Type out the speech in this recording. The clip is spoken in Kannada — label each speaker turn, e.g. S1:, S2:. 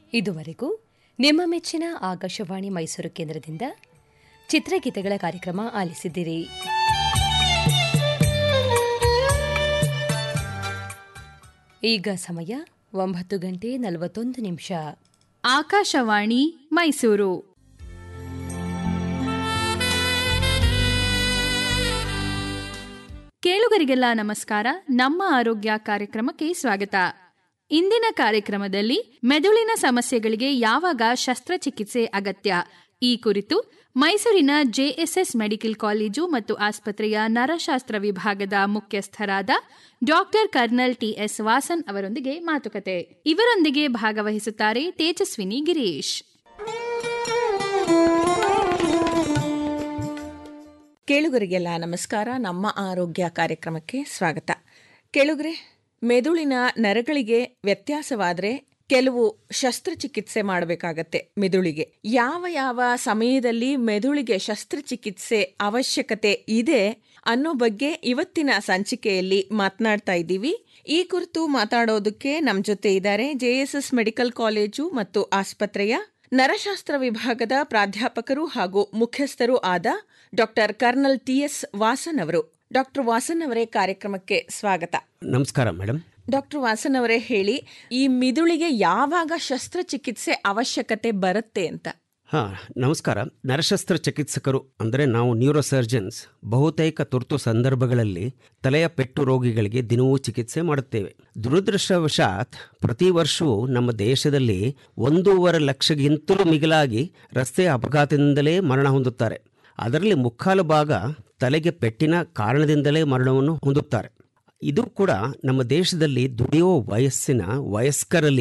S1: ಇದುವರೆಗೂ ನಿಮ್ಮ ಮೆಚ್ಚಿನ ಆಕಾಶವಾಣಿ ಮೈಸೂರು ಕೇಂದ್ರದಿಂದ ಚಿತ್ರಗೀತೆಗಳ ಕಾರ್ಯಕ್ರಮ ಆಲಿಸಿದಿರಿ ಈಗ ಸಮಯ ಒಂಬತ್ತು ಗಂಟೆ ನಲವತ್ತೊಂದು ನಿಮಿಷ
S2: ಆಕಾಶವಾಣಿ ಮೈಸೂರು ಕೇಳುಗರಿಗೆಲ್ಲ ನಮಸ್ಕಾರ ನಮ್ಮ ಆರೋಗ್ಯ ಕಾರ್ಯಕ್ರಮಕ್ಕೆ ಸ್ವಾಗತ ಇಂದಿನ ಕಾರ್ಯಕ್ರಮದಲ್ಲಿ ಮೆದುಳಿನ ಸಮಸ್ಯೆಗಳಿಗೆ ಯಾವಾಗ ಶಸ್ತ್ರಚಿಕಿತ್ಸೆ ಅಗತ್ಯ ಈ ಕುರಿತು ಮೈಸೂರಿನ ಜೆಎಸ್ಎಸ್ ಮೆಡಿಕಲ್ ಕಾಲೇಜು ಮತ್ತು ಆಸ್ಪತ್ರೆಯ ನರಶಾಸ್ತ್ರ ವಿಭಾಗದ ಮುಖ್ಯಸ್ಥರಾದ ಡಾಕ್ಟರ್ ಕರ್ನಲ್ ಟಿಎಸ್ ವಾಸನ್ ಅವರೊಂದಿಗೆ ಮಾತುಕತೆ ಇವರೊಂದಿಗೆ ಭಾಗವಹಿಸುತ್ತಾರೆ ತೇಜಸ್ವಿನಿ ಗಿರೀಶ್
S3: ಕೇಳುಗರಿಗೆಲ್ಲ ನಮಸ್ಕಾರ ನಮ್ಮ ಆರೋಗ್ಯ ಕಾರ್ಯಕ್ರಮಕ್ಕೆ ಸ್ವಾಗತ ಕೇಳುಗರೆ ಮೆದುಳಿನ ನರಗಳಿಗೆ ವ್ಯತ್ಯಾಸವಾದರೆ ಕೆಲವು ಶಸ್ತ್ರಚಿಕಿತ್ಸೆ ಮಾಡಬೇಕಾಗತ್ತೆ ಮೆದುಳಿಗೆ ಯಾವ ಯಾವ ಸಮಯದಲ್ಲಿ ಮೆದುಳಿಗೆ ಶಸ್ತ್ರಚಿಕಿತ್ಸೆ ಅವಶ್ಯಕತೆ ಇದೆ ಅನ್ನೋ ಬಗ್ಗೆ ಇವತ್ತಿನ ಸಂಚಿಕೆಯಲ್ಲಿ ಮಾತನಾಡ್ತಾ ಇದ್ದೀವಿ ಈ ಕುರಿತು ಮಾತಾಡೋದಕ್ಕೆ ನಮ್ಮ ಜೊತೆ ಇದ್ದಾರೆ ಜೆಎಸ್ಎಸ್ ಮೆಡಿಕಲ್ ಕಾಲೇಜು ಮತ್ತು ಆಸ್ಪತ್ರೆಯ ನರಶಾಸ್ತ್ರ ವಿಭಾಗದ ಪ್ರಾಧ್ಯಾಪಕರು ಹಾಗೂ ಮುಖ್ಯಸ್ಥರು ಆದ ಡಾಕ್ಟರ್ ಕರ್ನಲ್ ಟಿಎಸ್ ವಾಸನ್ ಅವರು ಡಾಕ್ಟರ್ ವಾಸನ್ ಅವರೇ ಕಾರ್ಯಕ್ರಮಕ್ಕೆ ಸ್ವಾಗತ
S4: ನಮಸ್ಕಾರ ಮೇಡಮ್
S3: ಡಾಕ್ಟರ್ ವಾಸನ್ ಅವರೇ ಹೇಳಿ ಈ ಮಿದುಳಿಗೆ ಯಾವಾಗ ಶಸ್ತ್ರಚಿಕಿತ್ಸೆ ಅವಶ್ಯಕತೆ ಬರುತ್ತೆ ಅಂತ
S4: ಹಾ ನಮಸ್ಕಾರ ನರಶಸ್ತ್ರ ಚಿಕಿತ್ಸಕರು ಅಂದರೆ ನಾವು ನ್ಯೂರೋಸರ್ಜನ್ಸ್ ಬಹುತೇಕ ತುರ್ತು ಸಂದರ್ಭಗಳಲ್ಲಿ ತಲೆಯ ಪೆಟ್ಟು ರೋಗಿಗಳಿಗೆ ದಿನವೂ ಚಿಕಿತ್ಸೆ ಮಾಡುತ್ತೇವೆ ದುರದೃಷ್ಟವಶಾತ್ ಪ್ರತಿ ವರ್ಷವೂ ನಮ್ಮ ದೇಶದಲ್ಲಿ ಒಂದೂವರೆ ಲಕ್ಷಗಿಂತಲೂ ಮಿಗಿಲಾಗಿ ರಸ್ತೆ ಅಪಘಾತದಿಂದಲೇ ಮರಣ ಹೊಂದುತ್ತಾರೆ ಅದರಲ್ಲಿ ಮುಕ್ಕಾಲು ಭಾಗ ತಲೆಗೆ ಪೆಟ್ಟಿನ ಕಾರಣದಿಂದಲೇ ಮರಣವನ್ನು ಹೊಂದುತ್ತಾರೆ ಇದು ಕೂಡ ನಮ್ಮ ದೇಶದಲ್ಲಿ ದುಡಿಯುವ ವಯಸ್ಸಿನ ವಯಸ್ಕರಲ್ಲಿ